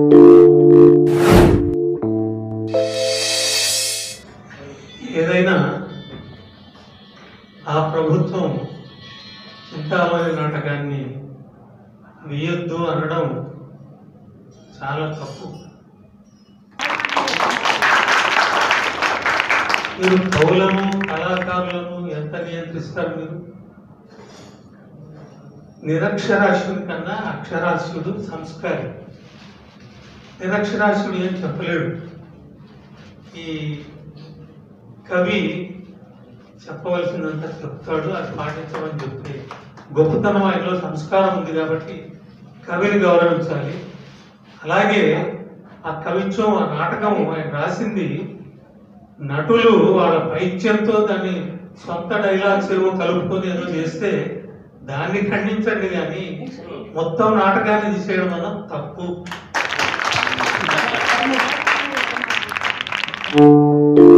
ఏదైనా ఆ ప్రభుత్వం చింతామణి నాటకాన్ని వేయొద్దు అనడం చాలా తప్పు మీరు కవులను కళాకారులను ఎంత నియంత్రిస్తారు మీరు నిరక్షరాస్యుడి కన్నా అక్షరాస్యుడు సంస్కారి నిరక్షరాస్యుడు ఏం చెప్పలేడు ఈ కవి చెప్పవలసిందంతా చెప్తాడు అది పాటించమని చెప్తే గొప్పతనం ఆయనలో సంస్కారం ఉంది కాబట్టి కవిని గౌరవించాలి అలాగే ఆ కవిత్వం ఆ నాటకం ఆయన రాసింది నటులు వాళ్ళ పైత్యంతో దాన్ని సొంత డైలాగ్స్ ఏవో కలుపుకొని ఏదో చేస్తే దాన్ని ఖండించండి కానీ మొత్తం నాటకాన్ని తీసేయడం వల్ల తప్పు